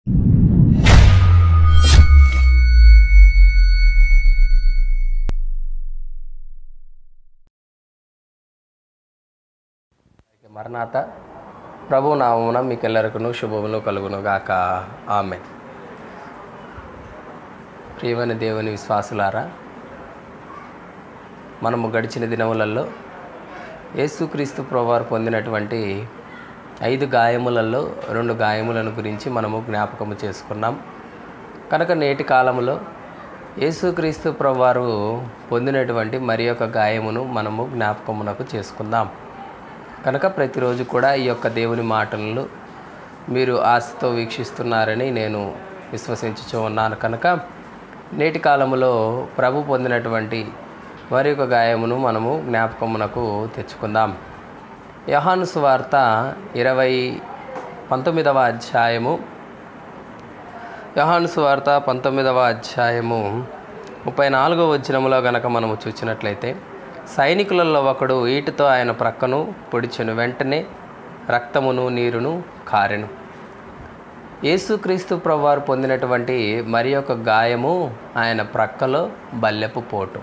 మరణాత ప్రభు నామమున మీకెల్లరికను శుభములు కలుగును గాక ఆమె ప్రియమైన దేవుని విశ్వాసులారా మనము గడిచిన దినములలో యేసుక్రీస్తు ప్రభువారు పొందినటువంటి ఐదు గాయములలో రెండు గాయములను గురించి మనము జ్ఞాపకము చేసుకున్నాం కనుక నేటి కాలంలో యేసుక్రీస్తు ప్రభువారు పొందినటువంటి మరి యొక్క గాయమును మనము జ్ఞాపకమునకు చేసుకుందాం కనుక ప్రతిరోజు కూడా ఈ యొక్క దేవుని మాటలను మీరు ఆశతో వీక్షిస్తున్నారని నేను విశ్వసించుచూ ఉన్నాను కనుక నేటి కాలంలో ప్రభు పొందినటువంటి మరి ఒక గాయమును మనము జ్ఞాపకమునకు తెచ్చుకుందాం యహాను సువార్త ఇరవై పంతొమ్మిదవ అధ్యాయము యోహాను సువార్త పంతొమ్మిదవ అధ్యాయము ముప్పై నాలుగవ వచనములో గనక మనము చూసినట్లయితే సైనికులలో ఒకడు ఈటితో ఆయన ప్రక్కను పొడిచెను వెంటనే రక్తమును నీరును కారెను యేసుక్రీస్తు ప్రభువారు పొందినటువంటి మరి ఒక గాయము ఆయన ప్రక్కలో బల్లెపు పోటు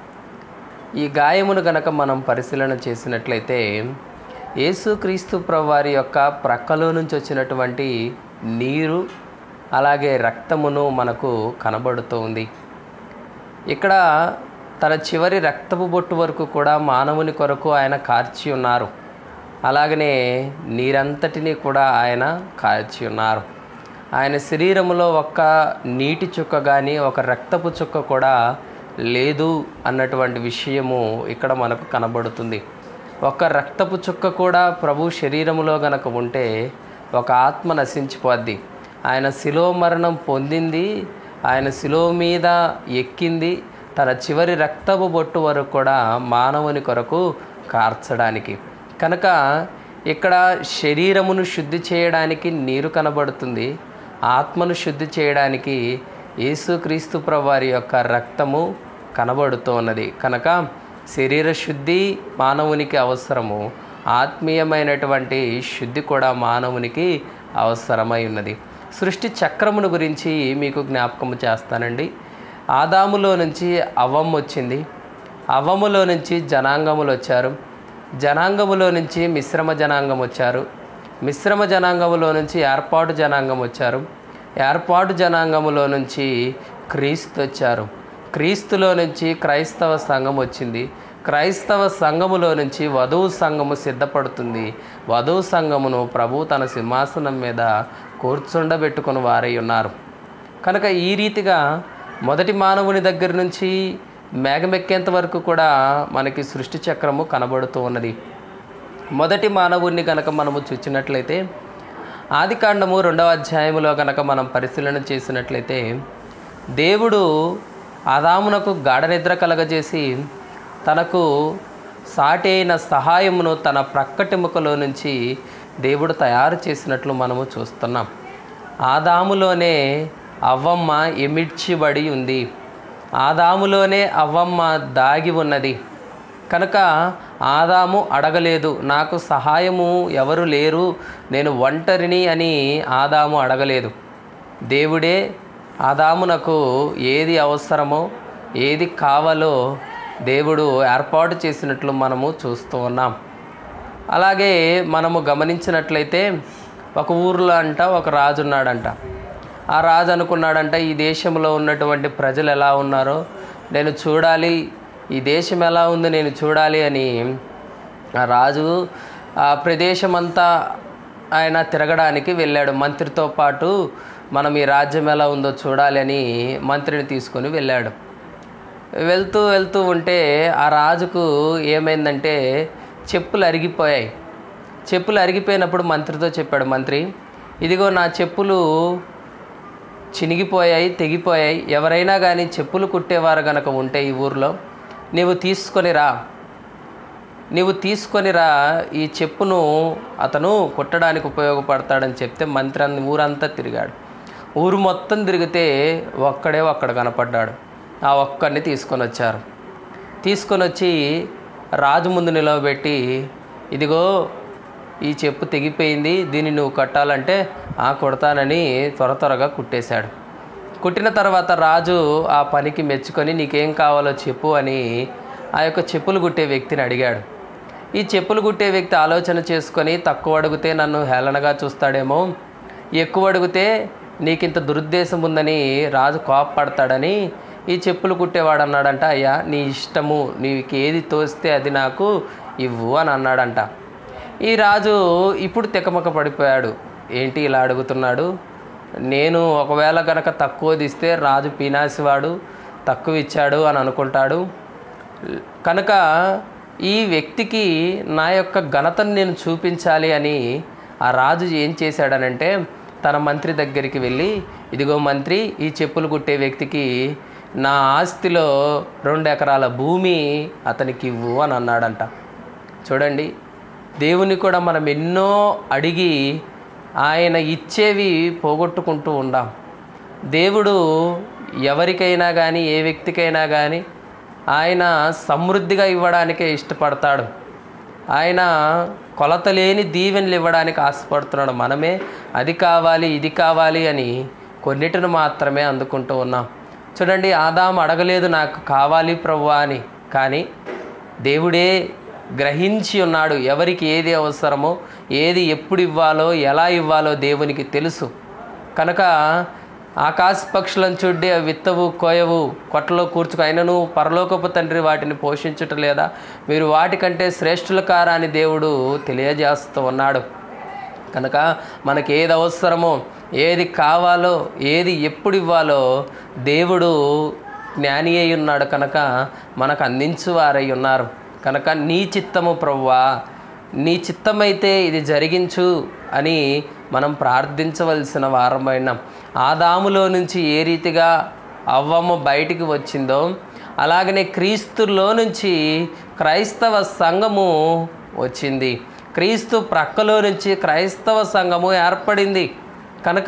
ఈ గాయమును గనక మనం పరిశీలన చేసినట్లయితే యేసుక్రీస్తు ప్రభువారి యొక్క ప్రక్కలో నుంచి వచ్చినటువంటి నీరు అలాగే రక్తమును మనకు కనబడుతోంది ఇక్కడ తన చివరి రక్తపు బొట్టు వరకు కూడా మానవుని కొరకు ఆయన కార్చి ఉన్నారు అలాగనే నీరంతటినీ కూడా ఆయన కార్చి ఉన్నారు ఆయన శరీరములో ఒక్క నీటి చుక్క కానీ ఒక రక్తపు చుక్క కూడా లేదు అన్నటువంటి విషయము ఇక్కడ మనకు కనబడుతుంది ఒక రక్తపు చుక్క కూడా ప్రభు శరీరములో గనక ఉంటే ఒక ఆత్మ నశించిపోద్ది ఆయన శిలో మరణం పొందింది ఆయన శిలో మీద ఎక్కింది తన చివరి రక్తపు బొట్టు వరకు కూడా మానవుని కొరకు కార్చడానికి కనుక ఇక్కడ శరీరమును శుద్ధి చేయడానికి నీరు కనబడుతుంది ఆత్మను శుద్ధి చేయడానికి యేసుక్రీస్తు ప్రభువారి యొక్క రక్తము కనబడుతున్నది కనుక శరీర శుద్ధి మానవునికి అవసరము ఆత్మీయమైనటువంటి శుద్ధి కూడా మానవునికి అవసరమై ఉన్నది సృష్టి చక్రమును గురించి మీకు జ్ఞాపకం చేస్తానండి ఆదాములో నుంచి అవ్వం వచ్చింది అవ్వములో నుంచి జనాంగములు వచ్చారు జనాంగములో నుంచి మిశ్రమ జనాంగం వచ్చారు మిశ్రమ జనాంగములో నుంచి ఏర్పాటు జనాంగం వచ్చారు ఏర్పాటు జనాంగములో నుంచి క్రీస్తు వచ్చారు క్రీస్తులో నుంచి క్రైస్తవ సంఘం వచ్చింది క్రైస్తవ సంఘములో నుంచి వధువు సంఘము సిద్ధపడుతుంది వధువు సంఘమును ప్రభు తన సింహాసనం మీద కూర్చుండబెట్టుకుని వారై ఉన్నారు కనుక ఈ రీతిగా మొదటి మానవుని దగ్గర నుంచి మేఘమెక్కేంత వరకు కూడా మనకి సృష్టి చక్రము కనబడుతూ ఉన్నది మొదటి మానవుణ్ణి కనుక మనము చూసినట్లయితే ఆది కాండము రెండవ అధ్యాయములో కనుక మనం పరిశీలన చేసినట్లయితే దేవుడు ఆదామునకు గాఢ నిద్ర కలగజేసి తనకు సాటి అయిన సహాయమును తన ప్రక్కటెముకలో నుంచి దేవుడు తయారు చేసినట్లు మనము చూస్తున్నాం ఆదాములోనే అవ్వమ్మ ఎమిడ్చిబడి ఉంది ఆదాములోనే అవ్వమ్మ దాగి ఉన్నది కనుక ఆదాము అడగలేదు నాకు సహాయము ఎవరు లేరు నేను ఒంటరిని అని ఆదాము అడగలేదు దేవుడే ఆదామునకు ఏది అవసరమో ఏది కావాలో దేవుడు ఏర్పాటు చేసినట్లు మనము చూస్తూ ఉన్నాం అలాగే మనము గమనించినట్లయితే ఒక ఊర్లో అంట ఒక రాజు ఉన్నాడంట ఆ రాజు అనుకున్నాడంట ఈ దేశంలో ఉన్నటువంటి ప్రజలు ఎలా ఉన్నారో నేను చూడాలి ఈ దేశం ఎలా ఉంది నేను చూడాలి అని ఆ రాజు ఆ ప్రదేశం అంతా ఆయన తిరగడానికి వెళ్ళాడు మంత్రితో పాటు మనం ఈ రాజ్యం ఎలా ఉందో చూడాలి అని మంత్రిని తీసుకొని వెళ్ళాడు వెళ్తూ వెళ్తూ ఉంటే ఆ రాజుకు ఏమైందంటే చెప్పులు అరిగిపోయాయి చెప్పులు అరిగిపోయినప్పుడు మంత్రితో చెప్పాడు మంత్రి ఇదిగో నా చెప్పులు చినిగిపోయాయి తెగిపోయాయి ఎవరైనా కానీ చెప్పులు కుట్టేవారు కనుక ఉంటే ఈ ఊర్లో నీవు తీసుకొని రా నీవు తీసుకొని రా ఈ చెప్పును అతను కుట్టడానికి ఉపయోగపడతాడని చెప్తే మంత్రి అన్ని ఊరంతా తిరిగాడు ఊరు మొత్తం తిరిగితే ఒక్కడే ఒక్కడ కనపడ్డాడు ఆ ఒక్కడిని తీసుకొని వచ్చారు తీసుకొని వచ్చి రాజు ముందు నిలవబెట్టి ఇదిగో ఈ చెప్పు తెగిపోయింది దీన్ని నువ్వు కట్టాలంటే ఆ కొడతానని త్వర త్వరగా కుట్టేశాడు కుట్టిన తర్వాత రాజు ఆ పనికి మెచ్చుకొని నీకేం కావాలో చెప్పు అని ఆ యొక్క చెప్పులు కుట్టే వ్యక్తిని అడిగాడు ఈ చెప్పులు కుట్టే వ్యక్తి ఆలోచన చేసుకొని తక్కువ అడిగితే నన్ను హేళనగా చూస్తాడేమో ఎక్కువ అడిగితే నీకింత దురుద్దేశం ఉందని రాజు కోపపడతాడని ఈ చెప్పులు కుట్టేవాడు అన్నాడంట అయ్యా నీ ఇష్టము నీకు ఏది తోస్తే అది నాకు ఇవ్వు అని అన్నాడంట ఈ రాజు ఇప్పుడు తికమక పడిపోయాడు ఏంటి ఇలా అడుగుతున్నాడు నేను ఒకవేళ కనుక తక్కువది ఇస్తే రాజు పీనాసివాడు తక్కువ ఇచ్చాడు అని అనుకుంటాడు కనుక ఈ వ్యక్తికి నా యొక్క ఘనతను నేను చూపించాలి అని ఆ రాజు ఏం చేశాడనంటే తన మంత్రి దగ్గరికి వెళ్ళి ఇదిగో మంత్రి ఈ చెప్పులు కుట్టే వ్యక్తికి నా ఆస్తిలో రెండు ఎకరాల భూమి అతనికి ఇవ్వు అని అన్నాడంట చూడండి దేవుని కూడా మనం ఎన్నో అడిగి ఆయన ఇచ్చేవి పోగొట్టుకుంటూ ఉండాం దేవుడు ఎవరికైనా కానీ ఏ వ్యక్తికైనా కానీ ఆయన సమృద్ధిగా ఇవ్వడానికే ఇష్టపడతాడు ఆయన కొలత లేని దీవెనలు ఇవ్వడానికి ఆశపడుతున్నాడు మనమే అది కావాలి ఇది కావాలి అని కొన్నిటిని మాత్రమే అందుకుంటూ ఉన్నాం చూడండి ఆదాం అడగలేదు నాకు కావాలి ప్రవ్వా అని కానీ దేవుడే గ్రహించి ఉన్నాడు ఎవరికి ఏది అవసరమో ఏది ఎప్పుడు ఇవ్వాలో ఎలా ఇవ్వాలో దేవునికి తెలుసు కనుక ఆకాశ పక్షులను చూడ్డి అవి విత్తవు కోయవు కొట్టలో కూర్చుకు అయినను పరలోకపు తండ్రి వాటిని పోషించుట లేదా మీరు వాటికంటే శ్రేష్ఠుల కారా అని దేవుడు తెలియజేస్తూ ఉన్నాడు కనుక మనకి ఏది అవసరమో ఏది కావాలో ఏది ఎప్పుడు ఇవ్వాలో దేవుడు జ్ఞాని అయి ఉన్నాడు కనుక మనకు అందించువారై ఉన్నారు కనుక నీ చిత్తము ప్రవ్వా నీ చిత్తమైతే ఇది జరిగించు అని మనం ప్రార్థించవలసిన వారమైన ఆదాములో నుంచి ఏ రీతిగా అవ్వమ్మ బయటికి వచ్చిందో అలాగనే క్రీస్తులో నుంచి క్రైస్తవ సంఘము వచ్చింది క్రీస్తు ప్రక్కలో నుంచి క్రైస్తవ సంఘము ఏర్పడింది కనుక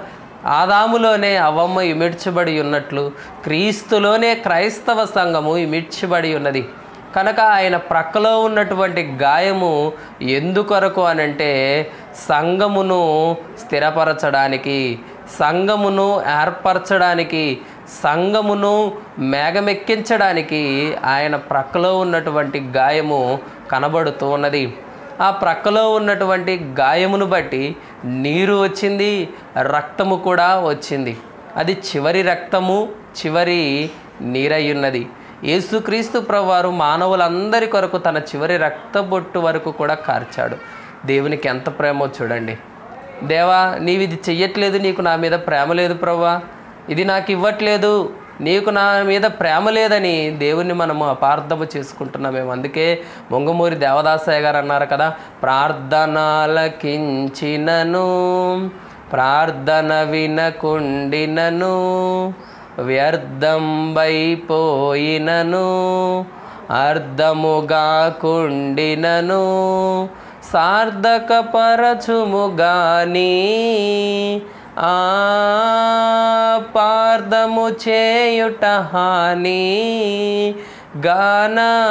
ఆదాములోనే అవ్వమ్మ ఇమిడ్చబడి ఉన్నట్లు క్రీస్తులోనే క్రైస్తవ సంఘము ఇమిడ్చబడి ఉన్నది కనుక ఆయన ప్రక్కలో ఉన్నటువంటి గాయము ఎందుకొరకు అనంటే సంఘమును స్థిరపరచడానికి సంఘమును ఏర్పరచడానికి సంఘమును మేఘమెక్కించడానికి ఆయన ప్రక్కలో ఉన్నటువంటి గాయము కనబడుతూ ఉన్నది ఆ ప్రక్కలో ఉన్నటువంటి గాయమును బట్టి నీరు వచ్చింది రక్తము కూడా వచ్చింది అది చివరి రక్తము చివరి నీరయ్యున్నది యేసుక్రీస్తు ప్రభువారు మానవులందరి కొరకు తన చివరి రక్తబొట్టు వరకు కూడా కార్చాడు దేవునికి ఎంత ప్రేమో చూడండి దేవా నీవు ఇది చెయ్యట్లేదు నీకు నా మీద ప్రేమ లేదు ప్రభా ఇది నాకు ఇవ్వట్లేదు నీకు నా మీద ప్రేమ లేదని దేవుణ్ణి మనము అపార్థము చేసుకుంటున్నామేమో అందుకే మొంగమూరి దేవదాసయ్య గారు అన్నారు కదా ప్రార్థనాలకించినను ప్రార్థన వినకుండినను వ్యర్థంబైపోయినను అర్ధముగా కుండినను సార్థకపరచుము గాని ఆ పార్థము చేయుట హాని గానా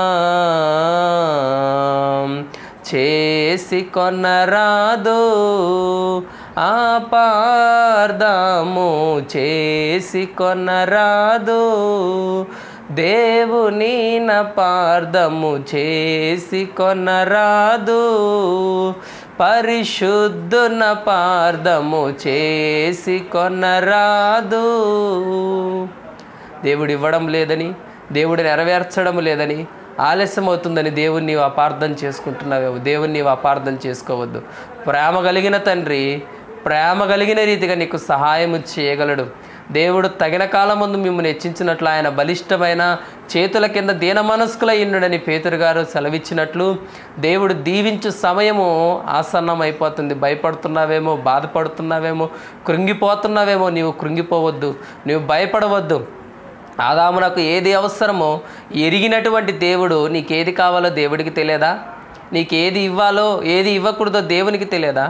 చేసి కొనరాదు ఆపార్దము చేసి కొనరాదు దేవుని నపార్థము చేసి కొనరాదు పరిశుద్ధున పార్థము చేసి కొనరాదు దేవుడు ఇవ్వడం లేదని దేవుడు నెరవేర్చడం లేదని ఆలస్యం అవుతుందని దేవుణ్ణి నీవు అపార్థం చేసుకుంటున్నావేమో దేవుణ్ణి నీవు అపార్థం చేసుకోవద్దు ప్రేమ కలిగిన తండ్రి ప్రేమ కలిగిన రీతిగా నీకు సహాయం చేయగలడు దేవుడు తగిన కాలం ముందు మిమ్మల్ని హెచ్చించినట్లు ఆయన బలిష్టమైన చేతుల కింద దీన మనస్కులయ్యుండని పేతురు గారు సెలవిచ్చినట్లు దేవుడు దీవించు సమయము ఆసన్నం అయిపోతుంది భయపడుతున్నావేమో బాధపడుతున్నావేమో కృంగిపోతున్నావేమో నీవు కృంగిపోవద్దు నీవు భయపడవద్దు ఆదామునకు ఏది అవసరమో ఎరిగినటువంటి దేవుడు నీకేది కావాలో దేవుడికి తెలియదా నీకేది ఇవ్వాలో ఏది ఇవ్వకూడదో దేవునికి తెలియదా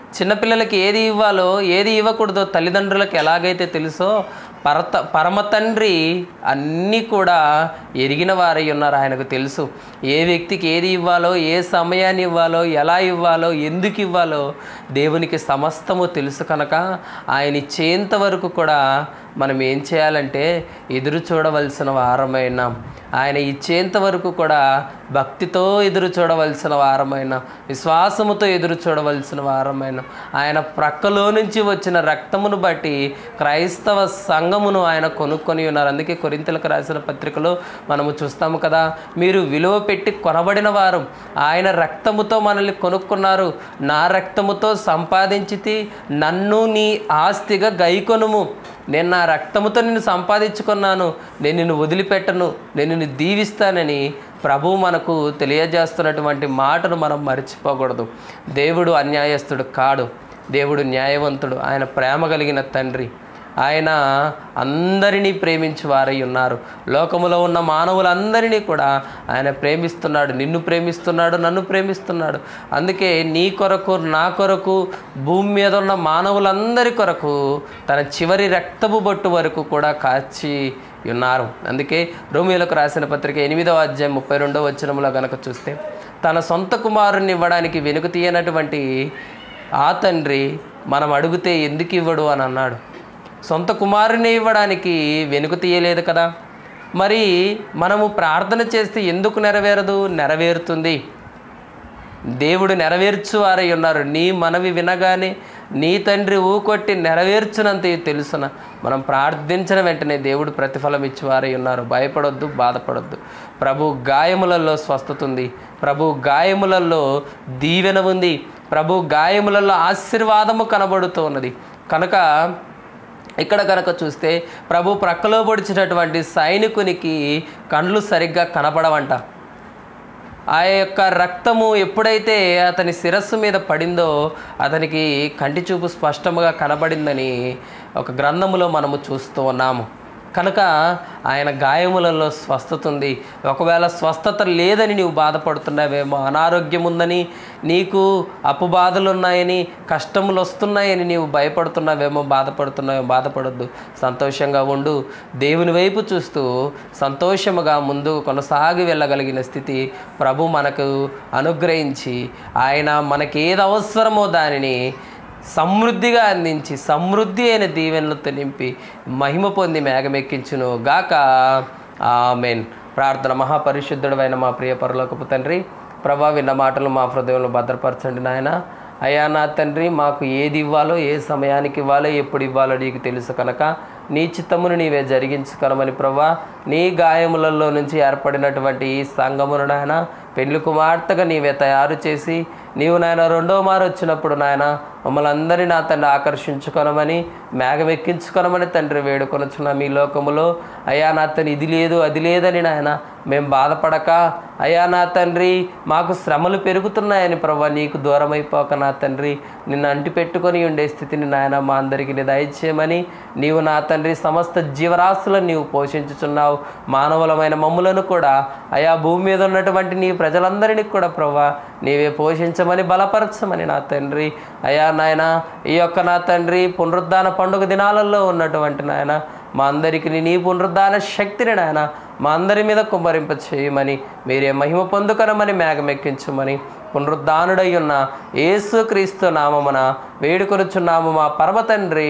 చిన్నపిల్లలకి ఏది ఇవ్వాలో ఏది ఇవ్వకూడదో తల్లిదండ్రులకు ఎలాగైతే తెలుసో పరత పరమ తండ్రి అన్నీ కూడా ఎరిగిన వారై ఉన్నారు ఆయనకు తెలుసు ఏ వ్యక్తికి ఏది ఇవ్వాలో ఏ సమయాన్ని ఇవ్వాలో ఎలా ఇవ్వాలో ఎందుకు ఇవ్వాలో దేవునికి సమస్తము తెలుసు కనుక ఆయన ఇచ్చేంత వరకు కూడా మనం ఏం చేయాలంటే ఎదురు చూడవలసిన వారమైన ఆయన ఇచ్చేంత వరకు కూడా భక్తితో ఎదురు చూడవలసిన వారమైన విశ్వాసముతో ఎదురు చూడవలసిన వారమైన ఆయన ప్రక్కలో నుంచి వచ్చిన రక్తమును బట్టి క్రైస్తవ సంఘమును ఆయన కొనుక్కొని ఉన్నారు అందుకే కొరింతలకు రాసిన పత్రికలో మనము చూస్తాము కదా మీరు విలువ పెట్టి కొనబడిన వారు ఆయన రక్తముతో మనల్ని కొనుక్కున్నారు నా రక్తముతో సంపాదించితి నన్ను నీ ఆస్తిగా గైకొనుము నేను నా రక్తముతో నిన్ను సంపాదించుకున్నాను నేను నిన్ను వదిలిపెట్టను నేను నిన్ను దీవిస్తానని ప్రభువు మనకు తెలియజేస్తున్నటువంటి మాటను మనం మర్చిపోకూడదు దేవుడు అన్యాయస్తుడు కాడు దేవుడు న్యాయవంతుడు ఆయన ప్రేమ కలిగిన తండ్రి ఆయన అందరినీ ప్రేమించి వారై ఉన్నారు లోకములో ఉన్న మానవులందరినీ కూడా ఆయన ప్రేమిస్తున్నాడు నిన్ను ప్రేమిస్తున్నాడు నన్ను ప్రేమిస్తున్నాడు అందుకే నీ కొరకు నా కొరకు భూమి మీద ఉన్న మానవులందరి కొరకు తన చివరి రక్తపు బొట్టు వరకు కూడా కాచి ఉన్నారు అందుకే రోమియోలకు రాసిన పత్రిక ఎనిమిదవ అధ్యాయం ముప్పై రెండవ వచనంలో గనక చూస్తే తన సొంత కుమారుణ్ణి ఇవ్వడానికి వెనుక తీయనటువంటి ఆ తండ్రి మనం అడిగితే ఎందుకు ఇవ్వడు అని అన్నాడు సొంత కుమారుని ఇవ్వడానికి వెనుక తీయలేదు కదా మరి మనము ప్రార్థన చేస్తే ఎందుకు నెరవేరదు నెరవేరుతుంది దేవుడు నెరవేర్చువారై ఉన్నారు నీ మనవి వినగానే నీ తండ్రి ఊకొట్టి నెరవేర్చునంత తెలుసున మనం ప్రార్థించిన వెంటనే దేవుడు ప్రతిఫలం ఇచ్చేవారై ఉన్నారు భయపడొద్దు బాధపడొద్దు ప్రభు గాయములలో స్వస్థత ఉంది ప్రభు గాయములలో దీవెన ఉంది ప్రభు గాయములలో ఆశీర్వాదము కనబడుతూ ఉన్నది కనుక ఇక్కడ కనుక చూస్తే ప్రభు ప్రక్కలో పొడిచినటువంటి సైనికునికి కండ్లు సరిగ్గా కనపడవంట ఆ యొక్క రక్తము ఎప్పుడైతే అతని శిరస్సు మీద పడిందో అతనికి కంటి చూపు స్పష్టంగా కనబడిందని ఒక గ్రంథములో మనము చూస్తూ ఉన్నాము కనుక ఆయన గాయములలో స్వస్థత ఉంది ఒకవేళ స్వస్థత లేదని నీవు బాధపడుతున్నావేమో అనారోగ్యం ఉందని నీకు అప్పుబాధలు ఉన్నాయని కష్టములు వస్తున్నాయని నీవు భయపడుతున్నావేమో బాధపడుతున్నావేమో బాధపడొద్దు సంతోషంగా ఉండు దేవుని వైపు చూస్తూ సంతోషముగా ముందు కొనసాగి వెళ్ళగలిగిన స్థితి ప్రభు మనకు అనుగ్రహించి ఆయన మనకి ఏది అవసరమో దానిని సమృద్ధిగా అందించి సమృద్ధి అయిన దీవెనలతో నింపి మహిమ పొంది మేఘమెక్కించును గాక ఆమెన్ ప్రార్థన మహాపరిశుద్ధుడు అయిన మా ప్రియ పరలోకపు తండ్రి ప్రభా విన్న మాటలు మా హృదయంలో భద్రపరచండి నాయన అయ్యా నా తండ్రి మాకు ఏది ఇవ్వాలో ఏ సమయానికి ఇవ్వాలో ఎప్పుడు ఇవ్వాలో నీకు తెలుసు కనుక నీ చిత్తమును నీవే జరిగించుకనమని ప్రభా నీ గాయములలో నుంచి ఏర్పడినటువంటి ఈ సంగమును నాయన పెళ్లి కుమార్తెగా నీవే తయారు చేసి నీవు నాయన రెండో మారు వచ్చినప్పుడు నాయన మమ్మల్ని అందరినీ నా తండ్రి ఆకర్షించుకొనమని మేఘమెక్కించుకొనమని తండ్రి వేడుకొనొచ్చున్న మీ లోకములో అయ్యా నా తండ్రి ఇది లేదు అది లేదని నాయన మేము బాధపడక అయ్యా నా తండ్రి మాకు శ్రమలు పెరుగుతున్నాయని ప్రభా నీకు దూరం అయిపోక నా తండ్రి నిన్ను అంటి పెట్టుకొని ఉండే స్థితిని నాయన మా అందరికీ నీ దయచేయమని నీవు నా తండ్రి సమస్త జీవరాశులను నీవు పోషించుచున్నావు మానవులమైన మమ్ములను కూడా అయా భూమి మీద ఉన్నటువంటి నీ ప్రజలందరినీ కూడా ప్రభా నీవే పోషించమని బలపరచమని నా తండ్రి అయా నాయన ఈ యొక్క నా తండ్రి పునరుద్ధాన పండుగ దినాలలో ఉన్నటువంటి నాయన మా అందరికీ నీ పునరుద్ధాన శక్తిని నాయన మా అందరి మీద కుమ్మరింప చేయమని మీరే మహిమ పొందుకనమని మేఘమెక్కించమని పునరుద్ధానుడై ఉన్న యేసుక్రీస్తు నామమున వేడుకొనుచున్నాము మా పరమ తండ్రి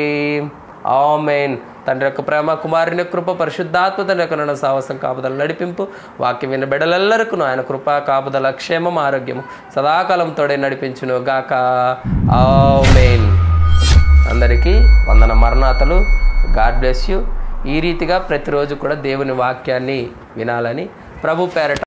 ఆమెన్ తండ్రి యొక్క ప్రేమ కుమారుని కృప పరిశుద్ధాత్మ తండ్రి యొక్క నన్ను సాహసం కాపుదల నడిపింపు వాక్యం విన్న బిడ్డలెల్లరికను ఆయన కృప కాపుదల క్షేమం ఆరోగ్యము సదాకాలం తోడే నడిపించును గాక ఆమెన్ అందరికీ వందన మరణాతలు గాడ్ బ్లెస్ యూ ఈ రీతిగా ప్రతిరోజు కూడా దేవుని వాక్యాన్ని వినాలని ప్రభు పేరట